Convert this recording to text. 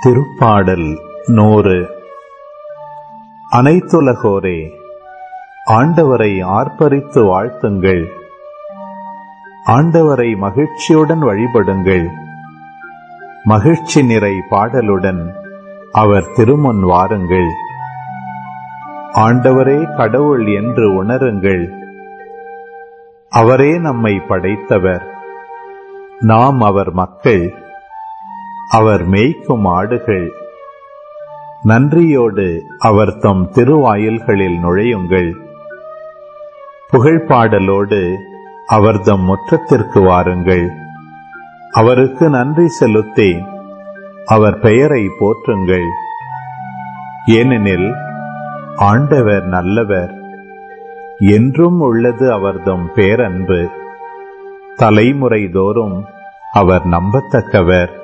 திருப்பாடல் நூறு அனைத்துலகோரே ஆண்டவரை ஆர்ப்பரித்து வாழ்த்துங்கள் ஆண்டவரை மகிழ்ச்சியுடன் வழிபடுங்கள் மகிழ்ச்சி நிறை பாடலுடன் அவர் திருமுன் வாருங்கள் ஆண்டவரே கடவுள் என்று உணருங்கள் அவரே நம்மை படைத்தவர் நாம் அவர் மக்கள் அவர் மேய்க்கும் ஆடுகள் நன்றியோடு அவர் தம் திருவாயில்களில் நுழையுங்கள் புகழ்பாடலோடு அவர் தம் முற்றத்திற்கு வாருங்கள் அவருக்கு நன்றி செலுத்தி அவர் பெயரை போற்றுங்கள் ஏனெனில் ஆண்டவர் நல்லவர் என்றும் உள்ளது அவர்தம் பேரன்பு தலைமுறை தோறும் அவர் நம்பத்தக்கவர்